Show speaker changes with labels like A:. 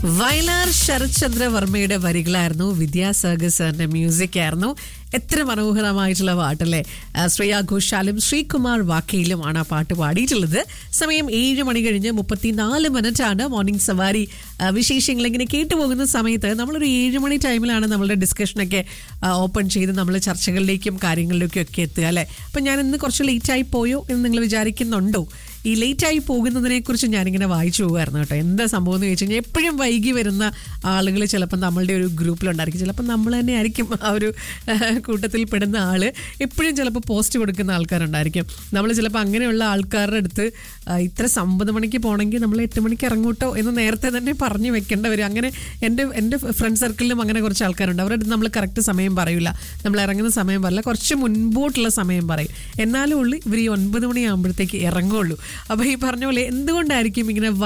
A: വയലാർ ശരത്ചന്ദ്ര വർമ്മയുടെ വരികളായിരുന്നു വിദ്യാസാഗർ സാറിന്റെ മ്യൂസിക് ആയിരുന്നു എത്ര മനോഹരമായിട്ടുള്ള പാട്ടല്ലേ ആ, ശ്രേയ ഘോഷാലും ശ്രീകുമാർ വാക്കയിലുമാണ് ആ പാട്ട് പാടിയിട്ടുള്ളത് സമയം ഏഴ് മണി കഴിഞ്ഞ് മുപ്പത്തിനാല് മിനിറ്റ് ആണ് മോർണിംഗ് സവാരി ആ, വിശേഷങ്ങൾ ഇങ്ങനെ കേട്ടു പോകുന്ന സമയത്ത് നമ്മളൊരു ഏഴ് മണി ടൈമിലാണ് നമ്മളുടെ ഡിസ്കഷനൊക്കെ ഓപ്പൺ ചെയ്ത് നമ്മൾ ചർച്ചകളിലേക്കും കാര്യങ്ങളിലേക്കും ഒക്കെ എത്തുക അല്ലേ അപ്പം ഞാൻ ഇന്ന് കുറച്ച് ലേറ്റായി പോയോ എന്ന് നിങ്ങൾ വിചാരിക്കുന്നുണ്ടോ ഈ ലേറ്റായി പോകുന്നതിനെ കുറിച്ച് ഞാനിങ്ങനെ വായിച്ചു പോകുമായിരുന്നു കേട്ടോ എന്താ സംഭവം എന്ന് ചോദിച്ചു കഴിഞ്ഞാൽ എപ്പോഴും വൈകി വരുന്ന ആളുകൾ ചിലപ്പോൾ നമ്മളുടെ ഒരു ഗ്രൂപ്പിലുണ്ടായിരിക്കും ചിലപ്പോൾ നമ്മൾ തന്നെ ആയിരിക്കും ആ ഒരു ആ, കൂട്ടത്തിൽ പെടുന്ന ആള് എപ്പോഴും ചിലപ്പോൾ പോസ്റ്റ് കൊടുക്കുന്ന ആൾക്കാരുണ്ടായിരിക്കും നമ്മൾ ചിലപ്പോൾ അങ്ങനെയുള്ള ആൾക്കാരുടെ അടുത്ത് ആ, ഇത്ര ഒമ്പത് മണിക്ക് പോകണമെങ്കിൽ നമ്മൾ എട്ട് മണിക്ക് ഇറങ്ങൂട്ടോ എന്ന് നേരത്തെ തന്നെ പറഞ്ഞു വെക്കേണ്ട വരും അങ്ങനെ എൻ്റെ എൻ്റെ ഫ്രണ്ട് സർക്കിളിലും അങ്ങനെ കുറച്ച് ആൾക്കാരുണ്ട് അവരുടെ അടുത്ത് നമ്മൾ കറക്റ്റ് സമയം പറയില്ല നമ്മൾ ഇറങ്ങുന്ന സമയം പറയില്ല കുറച്ച് മുൻപോട്ടുള്ള സമയം പറയും എന്നാലും ഉള്ളു ഇവർ ഈ ഒൻപത് മണിയാകുമ്പോഴത്തേക്ക് ഇറങ്ങുള്ളൂ അപ്പോൾ ഈ പറഞ്ഞ പോലെ എന്തുകൊണ്ടായിരിക്കും ഇങ്ങനെ